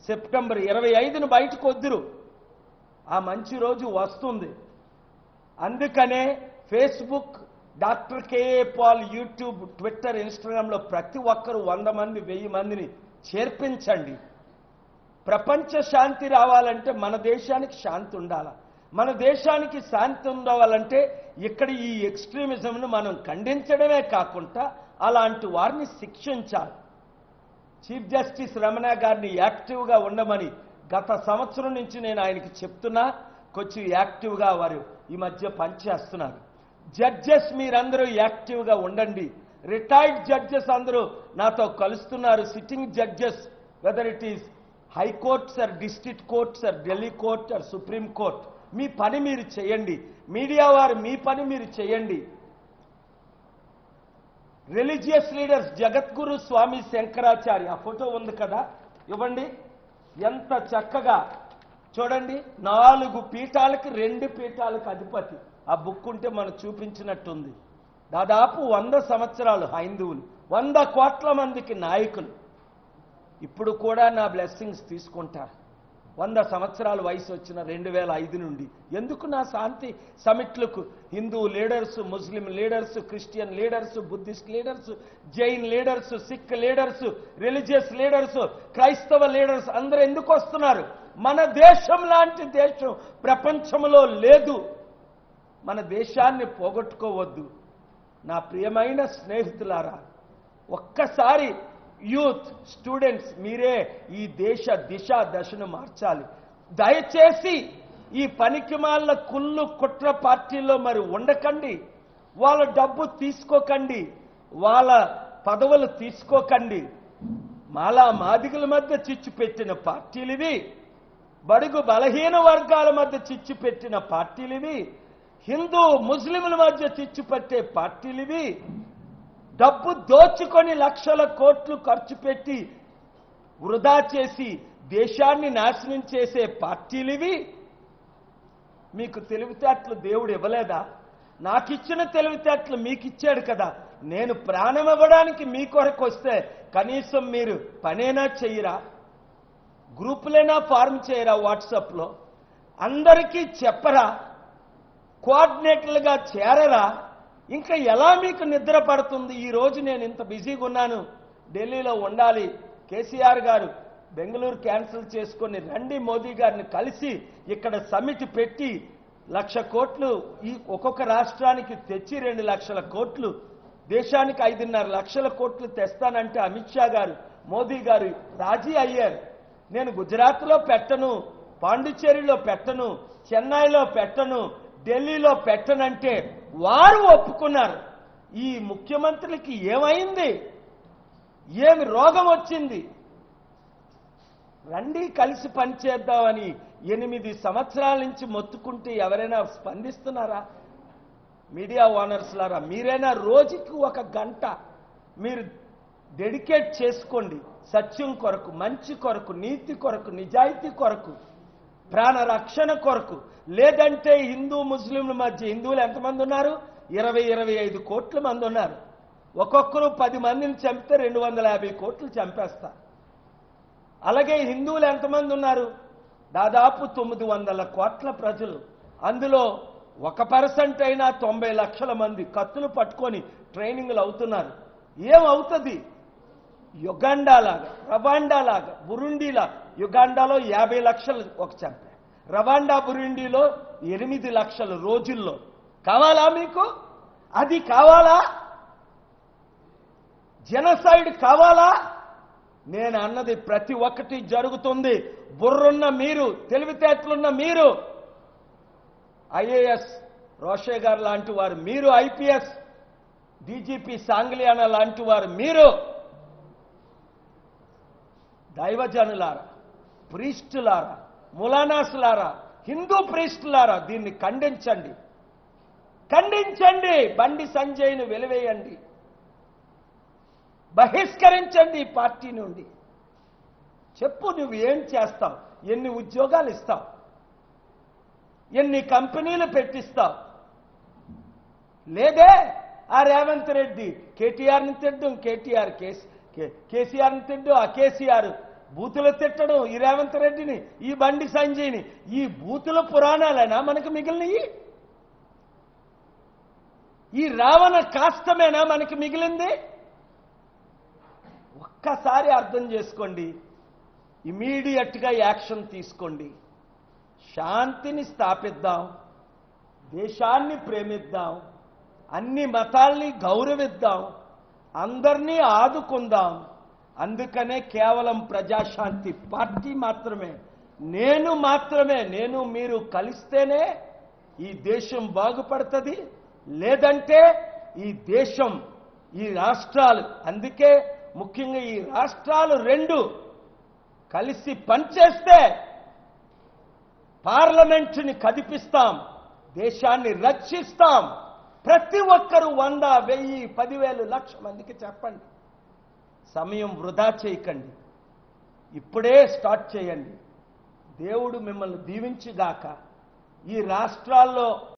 September ఇరవై ఐదును బయటకు వద్దురు ఆ మంచి రోజు వస్తుంది అందుకనే Facebook doctor KA Paul YouTube Twitter ఇన్స్టాగ్రామ్లో ప్రతి ఒక్కరు వంద మంది వెయ్యి మందిని చేర్పించండి ప్రపంచ శాంతి రావాలంటే మన దేశానికి శాంతి ఉండాలి మన దేశానికి శాంతి ఉండవాలంటే ఇక్కడ ఈ ఎక్స్ట్రీమిజంను మనం ఖండించడమే కాకుండా అలాంటి వారిని శిక్షించాలి చీఫ్ జస్టిస్ రమణ గారిని యాక్టివ్గా ఉండమని గత సంవత్సరం నుంచి నేను ఆయనకి చెప్తున్నా కొంచెం యాక్టివ్గా వారు ఈ మధ్య పనిచేస్తున్నారు జడ్జెస్ మీరందరూ యాక్టివ్గా ఉండండి రిటైర్డ్ జడ్జెస్ అందరూ నాతో కలుస్తున్నారు sitting judges whether it is high courts or district courts or Delhi court or supreme court మీ పని మీరు చేయండి మీడియా వారు మీ పని మీరు చేయండి రిలీజియస్ లీడర్స్ జగద్గురు స్వామి శంకరాచార్య ఆ ఫోటో ఉంది కదా ఇవ్వండి ఎంత చక్కగా చూడండి నాలుగు పీఠాలకి రెండు పీఠాలకు అధిపతి ఆ బుక్ ఉంటే మనం చూపించినట్టుంది దాదాపు వంద సంవత్సరాలు హైందువులు వంద కోట్ల మందికి నాయకులు ఇప్పుడు కూడా నా బ్లెస్సింగ్స్ తీసుకుంటారు వంద సంవత్సరాల వయసు వచ్చిన రెండు వేల ఐదు నుండి ఎందుకు నా శాంతి సమిట్లకు Hindu leaders Muslim leaders Christian leaders Buddhist leaders Jain leaders Sikh leaders religious leaders క్రైస్తవ లీడర్స్ అందరూ ఎందుకు వస్తున్నారు మన దేశం లాంటి దేశం ప్రపంచంలో లేదు మన దేశాన్ని పోగొట్టుకోవద్దు నా ప్రియమైన స్నేహితులారా ఒక్కసారి యూత్ స్టూడెంట్స్ మీరే ఈ దేశ దిశ దశను మార్చాలి దయచేసి ఈ పనికిమాల కుళ్ళు కుట్ర పార్టీలో మరి ఉండకండి వాళ్ళ డబ్బు తీసుకోకండి వాళ్ళ పదవులు తీసుకోకండి మాలా మాదిగల మధ్య చిచ్చు పెట్టిన పార్టీలు ఇవి బడుగు బలహీన వర్గాల మధ్య చిచ్చు పెట్టిన పార్టీలు ఇవి హిందూ ముస్లింల మధ్య చిచ్చు పెట్టే పార్టీలు ఇవి డబ్బు దోచుకొని లక్షల కోట్లు ఖర్చు పెట్టి వృధా చేసి దేశాన్ని నాశనం చేసే పార్టీలివి మీకు తెలివితేటలు దేవుడు ఇవ్వలేదా నాకిచ్చిన తెలివితేటలు మీకు ఇచ్చాడు కదా నేను ప్రాణం ఇవ్వడానికి మీ కొరకు వస్తే కనీసం మీరు పనేనా చెయ్యరా గ్రూపులైనా ఫార్మ్ చేయరా వాట్సాప్లో అందరికీ చెప్పరా కోఆర్డినేటర్లుగా చేరరా ఇంకా ఎలా మీకు నిద్ర పడుతుంది ఈ రోజు నేను ఇంత బిజీగా ఉన్నాను ఢిల్లీలో ఉండాలి కేసీఆర్ గారు బెంగళూరు క్యాన్సిల్ చేసుకొని రండి మోదీ గారిని కలిసి ఇక్కడ సమిట్ పెట్టి లక్ష కోట్లు ఈ ఒక్కొక్క రాష్ట్రానికి తెచ్చి రెండు లక్షల కోట్లు దేశానికి ఐదున్నర లక్షల కోట్లు తెస్తానంటే అమిత్ షా గారు మోదీ గారు రాజీ అయ్యారు నేను గుజరాత్లో పెట్టను పాండిచ్చేరిలో పెట్టను చెన్నైలో పెట్టను ఢిల్లీలో పెట్టనంటే వారు ఒప్పుకున్నారు ఈ ముఖ్యమంత్రులకి ఏమైంది ఏమి రోగం వచ్చింది రండి కలిసి పనిచేద్దామని ఎనిమిది సంవత్సరాల నుంచి మొత్తుకుంటే ఎవరైనా స్పందిస్తున్నారా మీడియా ఓనర్స్ లారా మీరైనా రోజుకి ఒక గంట మీరు డెడికేట్ చేసుకోండి సత్యం కొరకు మంచి కొరకు నీతి కొరకు నిజాయితీ కొరకు ప్రాణ రక్షణ కొరకు లేదంటే హిందూ ముస్లింల మధ్య హిందువులు ఎంతమంది ఉన్నారు ఇరవై ఇరవై ఐదు కోట్ల మంది ఉన్నారు ఒక్కొక్కరు పది మందిని చంపితే రెండు వందల యాభై కోట్లు చంపేస్తారు అలాగే హిందువులు ఎంతమంది ఉన్నారు దాదాపు తొమ్మిది వందల కోట్ల ప్రజలు అందులో ఒక పర్సెంట్ అయినా తొంభై లక్షల మంది కత్తులు పట్టుకొని ట్రైనింగ్లు అవుతున్నారు ఏమవుతుంది యుగాండా లాగా రవాండా లాగా బురుండీలా యుగాండాలో యాభై లక్షలు ఒక చంపే రవాండా బురుండీలో ఎనిమిది లక్షల రోజుల్లో కావాలా మీకు అది కావాలా జనసైడ్ కావాలా నేను అన్నది ప్రతి ఒక్కటి జరుగుతుంది బుర్రున్న మీరు తెలివితేటలున్న మీరు ఐఏఎస్ రోషే గారు లాంటి వారు మీరు ఐపీఎస్ డీజీపీ సాంగ్లియానా లాంటి వారు మీరు దైవజనులారా ప్రీస్టులారా ములానాసులారా హిందూ ప్రీస్టులారా దీన్ని ఖండించండి ఖండించండి బండి సంజయ్ను వెలివేయండి బహిష్కరించండి ఈ పార్టీ నుండి చెప్పు నువ్వు ఏం చేస్తావు ఎన్ని ఉద్యోగాలు ఇస్తావు ఎన్ని కంపెనీలు పెట్టిస్తావు లేదే ఆ రేవంత్ రెడ్డి కేటీఆర్ని తిడ్డం కేటీఆర్ కేసీ కేసీఆర్ని తిడ్డు ఆ కేసీఆర్ బూతులు తిట్టడం ఈ రేవంత్ రెడ్డిని ఈ బండి సంజయ్ని ఈ బూతుల పురాణాలైనా మనకు మిగిలినవి ఈ రావణ కాష్టమేనా మనకి మిగిలింది ఒక్కసారి అర్థం చేసుకోండి ఇమీడియట్గా యాక్షన్ తీసుకోండి శాంతిని స్థాపిద్దాం దేశాన్ని ప్రేమిద్దాం అన్ని మతాల్ని గౌరవిద్దాం అందరినీ ఆదుకుందాం అందుకనే కేవలం ప్రజాశాంతి పార్టీ మాత్రమే నేను మాత్రమే నేను మీరు కలిస్తేనే ఈ దేశం బాగుపడుతుంది లేదంటే ఈ దేశం ఈ రాష్ట్రాలు అందుకే ముఖ్యంగా ఈ రాష్ట్రాలు రెండు కలిసి పనిచేస్తే పార్లమెంటుని కదిపిస్తాం దేశాన్ని రక్షిస్తాం ప్రతి ఒక్కరూ వంద వెయ్యి పదివేలు లక్ష మందికి చెప్పండి సమయం వృధా చేయకండి ఇప్పుడే స్టార్ట్ చేయండి దేవుడు మిమ్మల్ని దీవించుగాక ఈ రాష్ట్రాల్లో